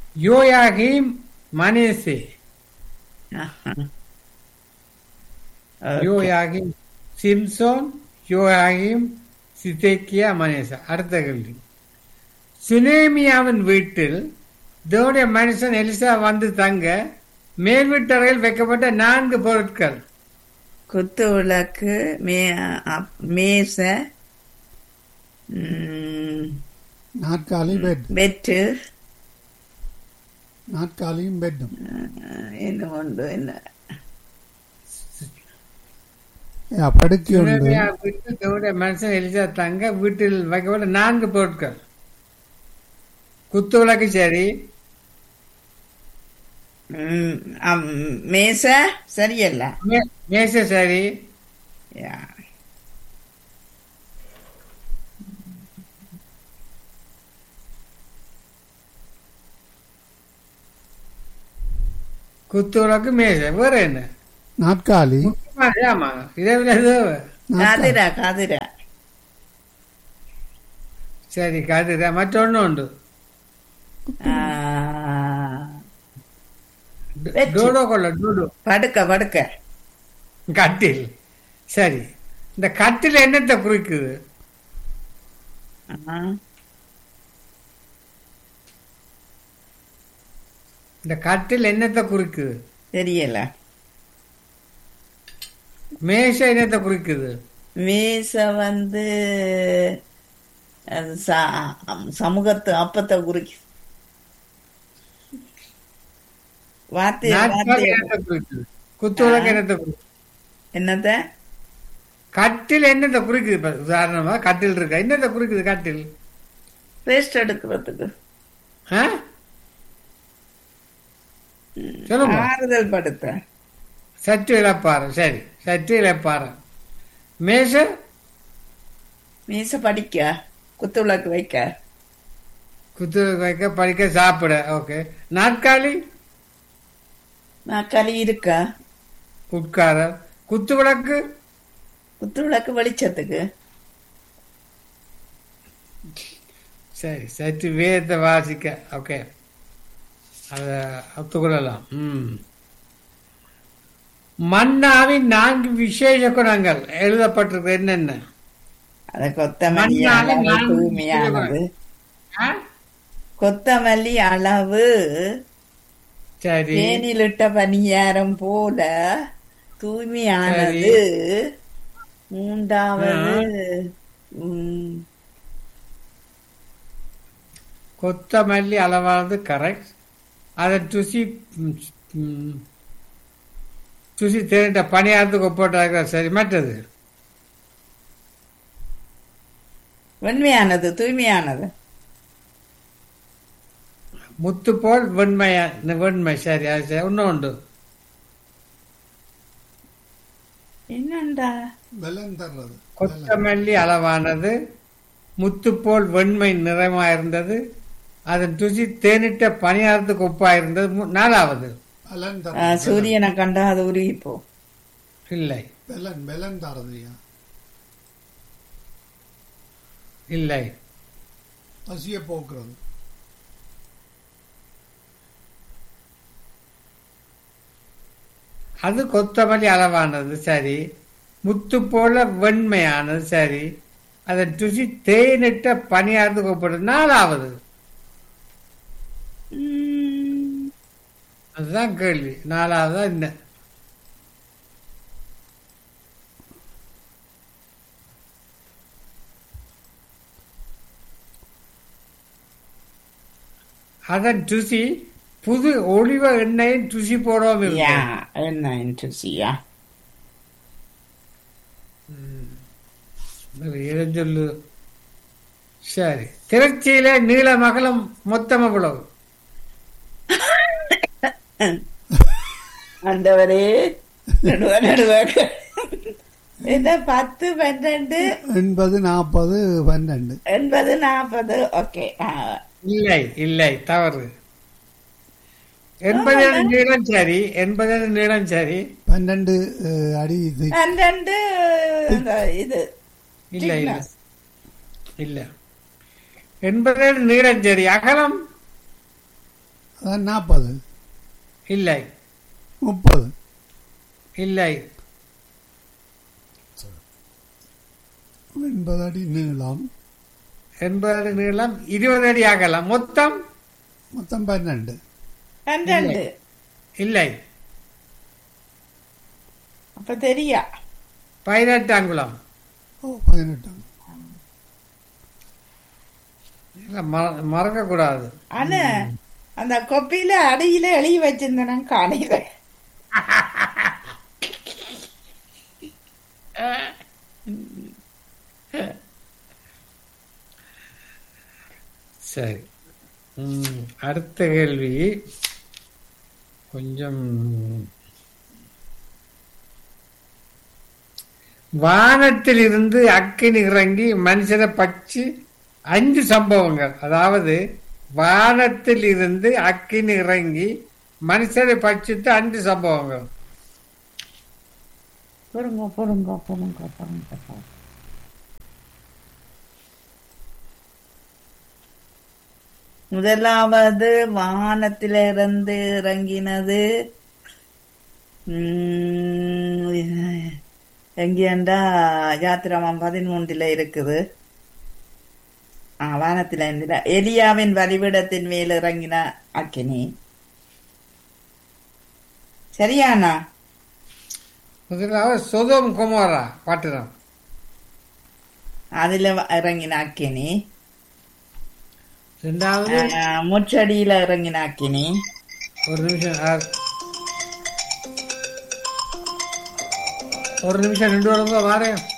யோயாகிம் மனேசே ஆஹா. யோயாகிம் சிம்சோன் யோயாகிம் சிதேக்கியா மனேசா அடுத்த கேள்வி சுனேமியாவின் வீட்டில் தேவனுடைய மனுஷன் எலிசா வந்து தங்க மேல் வீட்டறையில் வைக்கப்பட்ட நான்கு பொருட்கள் குத்து விளக்கு மே அப்- மேசை ம், நாற்காலி பெட் பெட்டு நாற்காலியும் பெட்டும் அஹ், என்ன உண்டு என்ன ஏ, படுக்கை உண்டு சுனேமியா வீட்டில் தேவனுடைய மனுஷன் எலிசா தங்க வீட்டில் வைக்கப்பட்ட நான்கு பொருட்கள் குத்து விளக்கு சரி ம், அம், மேசை சரியல்ல மே- மேசை சரி யா. குத்து விளக்கு மேசை வேற என்ன நாற்காலி முக்கியமானது, ஆமா இதை விட தேவை நாற்காலி காதிரா காதிரா சரி காட்டுதா மற்றொன்னு உண்டு ஆ, வெச்சு. டோடோ கொள்ள டோடோ படுக்க படுக்க கட்டில் சரி இந்த கட்டில் என்னத்தை குறிக்குது ஆ, இந்த கட்டில் என்னத்தை குறிக்குது தெரியல மேஷை என்னத்தை குறிக்குது மேசை வந்து அது ச- சமூகத்து அப்பத்தை குறிக்கு வார்த்தை நாற்காலி வார்த்தை என்னத்தை குறிக்குது குத்து விளக்கு என்னத்தை குறிக்குது என்னத்த கட்டில் என்னத்தை குறிக்குது இப்ப உதாரணமா கட்டில் இருக்கா என்னத்தை குறிக்குது கட்டில் ரெஸ்ட் எடுக்கிறதுக்கு ஆ? சொல்லுங்க ஆறுதல் படுத்த சற்று இழப்பாரம் சரி சற்று இழப்பாரம் மேஷ மீச படிக்க குத்து விளக்கு வைக்க குத்து விளக்கு வைக்க படிக்க சாப்பிட ஓகே நாற்காலி நாக்காளி இருக்க உட்கார குத்து விளக்கு குத்து விளக்கு வெளிச்சத்துக்கு சரி சற்று வேதத்தை வாசிக்க ஓகே அதை ஒத்துக்கொள்ளலாம் ம் மன்னாவின் நான்கு விசேஷ குணங்கள் எழுதப்பட்டிருக்கு என்னென்ன அது கொத்தமல்லி மண்ணால அளவு நான்கு தூய்மையானது ஆ? கொத்தமல்லி அளவு சரி தேனிலிட்ட பணியாரம் போல தூய்மையானது மூன்றாவது உம், கொத்தமல்லி அளவானது கரெக்ட் அதை ருசி ம், ம், ருசி தெரிந்த பணியாரத்துக்கு ஒப்போட்டாங்க சரி மற்றது வெண்மையானது தூய்மையானது முத்து போல் வெண்மையா வெண்மை சரி அது சரி இன்னும் உண்டு என்னண்டா வெள்ளம் தர்றது கொத்தமல்லி அளவானது முத்து போல் வெண்மை நிறமா இருந்தது அதன் ருசி தேனிட்ட பணியாரத்துக்கு ஒப்பா இருந்தது மூ- நாலாவது வெள்ளம் ஆ, தர்றது சூரியனை கண்டா அது உருகி போ இல்லை வெள்ளம் வெள்ளம் தரதுயா இல்லை பசிய போக்குறது அது கொத்தமல்லி அளவானது சரி முத்து போல வெண்மையானது சரி அதன் ருசி தேனிட்ட பணியாரத்துக்கு ஒப்பிடுறது நாலாவது உம், அதுதான் கேள்வி நாலாவது என்ன அதன் ருசி புது ஒளிவ எண்ணெயின் ருசி போடாம யா இருக்கும் என்ன இன்ட்ரெஸ்டியா இளஞ்சொல்லு சரி திருச்சியில நீள மகளம் மொத்தம் எவ்வளவு ஆண்டவரே நடுவ நடுவ என்ன பத்து பன்னெண்டு எண்பது நாற்பது பன்னெண்டு எண்பது நாற்பது ஓகே இல்லை இல்லை தவறு எண்பது நீளம் சரி எண்பது நீளம் சரி பன்னெண்டு அஹ், அடி இது பன்னெண்டு இந்த இது இல்ல இல்ல Thickness. இல்ல எண்பது நீளம் சரி அகலம் அதான் நாற்பது இல்லை முப்பது இல்லை எண்பது அடி நீளம் எண்பது அடி நீளம் இருபது அடி ஆகலாம் மொத்தம் மொத்தம் பன்னெண்டு பன்னெண்டு இல்லை அப்ப தெரியா பதினெட்டு அங்குலம் ஓ பதினெட்டாம் இல்ல, மற- மறக்கக்கூடாது ஆனா அந்த கொப்பியில அடியில எழுதி வச்சிருந்தேன் காணையில சரி ம், அடுத்த கேள்வி கொஞ்சம் வானத்தில் இருந்து அக்கினி இறங்கி மனுஷனை பச்சு அஞ்சு சம்பவங்கள் அதாவது வானத்தில் இருந்து அக்கினி இறங்கி மனுஷனை பச்சித்து அஞ்சு சம்பவங்கள் பொறுங்க பொறுங்க பொறுங்க பொறுங்க பொறுங்க. முதலாவது வானத்திலிருந்து இறங்கினது உம், எங்கேண்டா யாத்திராமம் பதிமூன்றுல இருக்குது ஆ, வானத்தில இருந்து எலியாவின் வழிவிடத்தின் மேல் இறங்கின அக்கினி சரியாண்ணா முதலாவது சொதோம் குமாரா பாட்டுதான் அதுல வ- இறங்கின அக்கினி ரெண்டாவது ஆ, முச்சடியில இறங்கின அக்கினி ஒரு நிமிஷம் ஆ. ஒரு நிமிஷம் ரெண்டு வருங்க வாரேன்